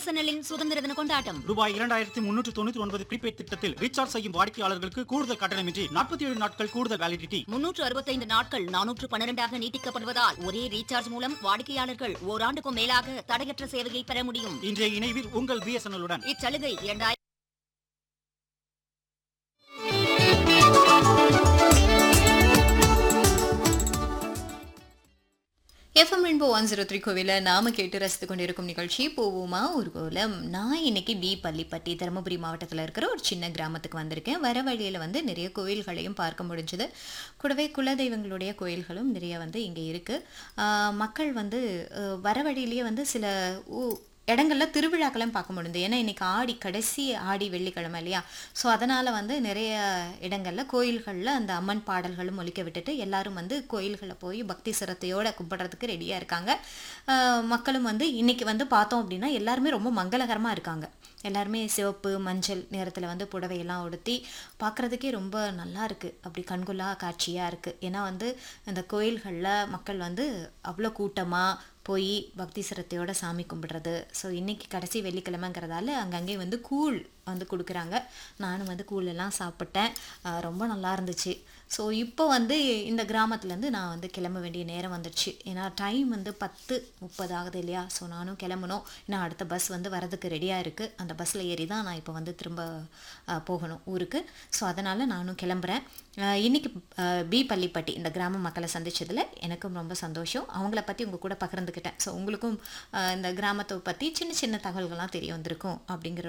பிஎஸ்என்எல்லின் சுதந்திர தின கொண்டாட்டம் ரூபாய் இரண்டாயிரத்தி முன்னூற்று தொண்ணூற்றி ஒன்பது ப்ரீபெய்ட் திட்டத்தில் ரீசார்ஜ் செய்யும் வாடிக்கையாளர்களுக்கு கூடுதல் கட்டணமின்றி நாற்பத்தி ஏழு நாட்கள் கூடுதல் வேலிடிட்டி முன்னூற்று அறுபத்தைந்து நாட்கள் நானூற்று பன்னிரெண்டாக நீட்டிக்கப்படுவதால் ஒரே ரீசார்ஜ் மூலம் வாடிக்கையாளர்கள் ஓராண்டுக்கும் மேலாக தடையற்ற சேவையை பெற முடியும் இன்றைய இணைவில் உங்கள் பிஎஸ்என்எல் உடன் இச்சலுகை இரண்டாயிரம் FM rainbow one zero three கோவில நாம கேட்டு ரசித்து கொண்டிருக்கும் நிகழ்ச்சி போவோமா ஒரு கோலம் நான் இன்னைக்கு பி பள்ளிப்பட்டி தருமபுரி மாவட்டத்தில் இருக்கிற ஒரு சின்ன கிராமத்துக்கு வந்திருக்கேன் வர வழியில் வந்து நிறைய கோயில்களையும் பார்க்க முடிஞ்சது கூடவே குலதெய்வங்களுடைய கோயில்களும் நிறைய வந்து இங்கே இருக்குது மக்கள் வந்து அஹ், வர வழியிலேயே வந்து சில ஊ- இடங்கள்ல திருவிழாக்களையும் பார்க்க முடியுது ஏன்னா இன்னைக்கு ஆடி கடைசி ஆடி வெள்ளிக்கிழமை இல்லையா ஸோ அதனால் வந்து நிறைய இடங்கள்ல கோயில்களில் அந்த அம்மன் பாடல்களும் ஒலிக்க விட்டுட்டு எல்லாரும் வந்து கோயில்களில் போய் பக்தி சிரத்தையோட கும்பிட்றதுக்கு ரெடியாக இருக்காங்க ஆஹ் மக்களும் வந்து இன்னைக்கு வந்து பார்த்தோம் அப்படின்னா எல்லாருமே ரொம்ப மங்களகரமாக இருக்காங்க எல்லாருமே சிவப்பு மஞ்சள் நிறத்தில் வந்து புடவையெல்லாம் உடுத்தி பார்க்குறதுக்கே ரொம்ப நல்லா இருக்குது அப்படி கண்கொள்ளா காட்சியாக இருக்குது ஏன்னா வந்து இந்த கோயில்களில் மக்கள் வந்து அவ்வளோ கூட்டமாக போய் பக்தி சிரத்தையோட சாமி கும்பிடுறது ஸோ இன்னைக்கு கடைசி வெள்ளிக்கிழமைங்கிறதால அங்கங்கே வந்து கூழ் வந்து கொடுக்குறாங்க நானும் வந்து கூழ் எல்லாம் சாப்பிட்டேன் ஆஹ் ரொம்ப நல்லா இருந்துச்சு ஸோ இப்போ வந்து இந்த கிராமத்துலேருந்து நான் வந்து கிளம்ப வேண்டிய நேரம் வந்துடுச்சு ஏன்னா டைம் வந்து பத்து முப்பது ஆகுது இல்லையா ஸோ நானும் கிளம்பணும் ஏன்னா அடுத்த பஸ் வந்து வரதுக்கு ரெடியாக இருக்குது அந்த பஸ்ஸில் ஏறி தான் நான் இப்போ வந்து திரும்ப ஆஹ் போகணும் ஊருக்கு ஸோ அதனால் நானும் கிளம்புறேன் ஆஹ் இன்னைக்கு ஆஹ் பி பள்ளிப்பட்டி இந்த கிராம மக்களை சந்திச்சதுல எனக்கும் ரொம்ப சந்தோஷம் அவங்கள பற்றி உங்கள் கூட பகிர்ந்துக்கிட்டேன் ஸோ உங்களுக்கும் ஆஹ் இந்த கிராமத்தை பற்றி சின்ன சின்ன தகவல்கள்லாம் தெரிய வந்திருக்கும் அப்படிங்கிற